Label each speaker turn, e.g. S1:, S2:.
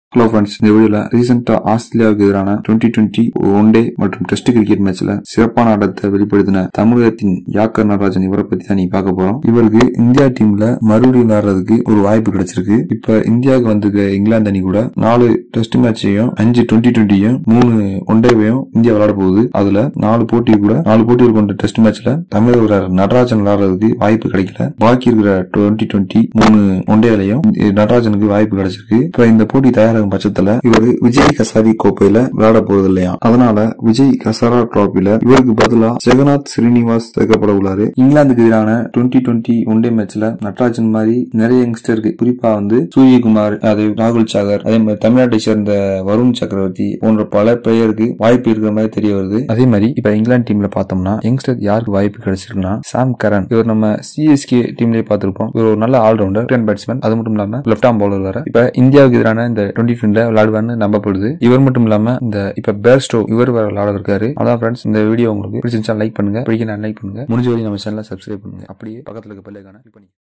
S1: hello friends இந்த வீடியோல ரீசெண்டா ஆஸ்திரேலியாவுக்கு எதிரான டுவெண்ட்டி டுவெண்ட்டி ஒன் டே மற்றும் டெஸ்ட் கிரிக்கெட் மேட்ச்ல சிறப்பான ஆட்டத்தை வெளிப்படுத்தின தமிழகத்தின் யாக்கர் நடராஜன் இவரை பத்தி தான் நீங்க பார்க்க போறோம் இவருக்கு இந்தியா டீம்ல மறுபடியும் விளையாடுறதுக்கு ஒரு வாய்ப்பு கிடைச்சிருக்கு இப்ப இந்தியாவுக்கு வந்திருக்க இங்கிலாந்து அணி கூட நாலு டெஸ்ட் மேட்சையும் அஞ்சு டுவெண்ட்டி டுவெண்ட்டியும் மூணு ஒன் டேவையும் இந்தியா விளையாட போகுது அதுல நாலு போட்டி கூட நாலு போட்டிகள் கொண்ட டெஸ்ட் மேட்ச்ல தமிழக வீரர் நடராஜன் விளையாடுறதுக்கு வாய்ப்பு கிடைக்கல பாக்கி இருக்கிற டுவெண்ட்டி டுவெண்ட்டி மூணு ஒன் டேலையும் நடராஜனுக்கு வாய்ப்பு கிடைச்சிருக்கு இப்ப இந்த போட்டி தயாராகும் பட்சத்துல இவர் விஜய் கசாரி கோப்பையில விளையாட போறது இல்லையா அதனால விஜய் கசாரா டிராபில இவருக்கு பதிலா ஜெகநாத் ஸ்ரீனிவாஸ் சேர்க்கப்பட உள்ளாரு இங்கிலாந்துக்கு எதிரான டுவெண்ட்டி டுவெண்ட்டி ஒன் டே மேட்ச்ல நடராஜன் மாதிரி நிறைய யங்ஸ்டருக்கு குறிப்பா வந்து சூரியகுமார் அதே ராகுல் சாகர் அதே மாதிரி தமிழ்நாட்டை சேர்ந்த வருண் சக்கரவர்த்தி போன்ற பல பிளேயருக்கு வாய்ப்பு இருக்கிற மாதிரி தெரிய வருது அதே மாதிரி இப்ப இங்கிலாந்து டீம்ல பார்த்தோம்னா யங்ஸ்டர் யாருக்கு வாய்ப்பு கிடைச்சிருக்குன்னா சாம் கரன் இவர் நம்ம சிஎஸ்கே டீம்லயே பார்த்திருப்போம் இவர் ஒரு நல்ல ஆல்ரவுண்டர் டென் பேட்ஸ்மேன் அது மட்டும் இல்லாம லெஃப்ட் ஆம் பவுலர் வேற இப்ப இந்தியாவுக்கு எதிரான இந்த டுவெண்ட்டி டுவெண்ட்டில விளையாடுவார்னு நம்பப்படுது இவர் மட்டும் இல்லாம இந்த இப்ப பேர்ஸ்டோ இவர் வேற விளையாட இருக்காரு அதான் ஃப்ரெண்ட்ஸ் இந்த வீடியோ உங்களுக்கு பிடிச்சிருந்தா லைக் பண்ணுங்க பிடிக்கல லைக் பண்ணுங்க முடிஞ்ச வரையும் நம்ம சேனலை சப்ஸ்கிரைப் பண்ணுங்க அப்படியே பக்கத்துல இருக்க பெல்லைக்கான கிளிக் பண்ணி